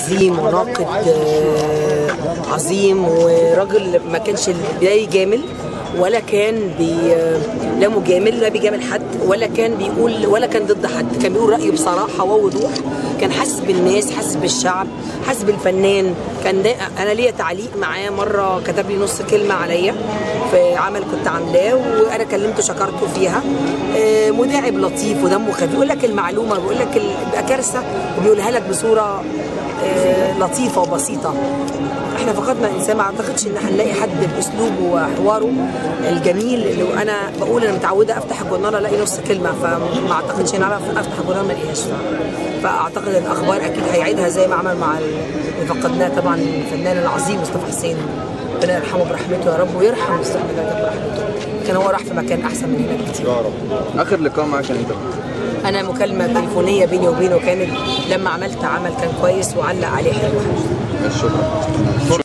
عظيم وناقد آه، عظيم وراجل ما كانش لا يجامل ولا كان بي لا مجامل لا بيجامل حد ولا كان بيقول ولا كان ضد حد كان بيقول رايه بصراحه ووضوح كان حاسس بالناس حاسس بالشعب حاسس بالفنان كان دا انا ليا تعليق معاه مره كتب لي نص كلمه عليا في عمل كنت عاملاه وانا كلمته شكرته فيها آه، مداعب لطيف ودمه خفيف يقول لك المعلومه بيقول لك ال- بيبقى كارثه وبيقولها لك بصوره آه، لطيفه وبسيطه احنا فقدنا انسان ما اعتقدش ان هنلاقي حد باسلوبه وحواره الجميل اللي انا بقول انا متعوده افتح الجورنال الاقي نص كلمه فما اعتقدش ان اعرف افتح الجورنال ما الاقيهاش فاعتقد ان الاخبار اكيد هيعيدها زي ما عمل مع ال- اللي فقدناه طبعا الفنان العظيم مصطفى حسين ربنا يرحمه برحمته يا رب ويرحم مصطفى حسين برحمته كان هو راح في مكان احسن من هنا بكتير يا رب اخر لقاء معاك كان امتى؟ انا مكالمه تليفونيه بيني وبينه كانت لما عملت عمل كان كويس وعلق عليه حلو شكرا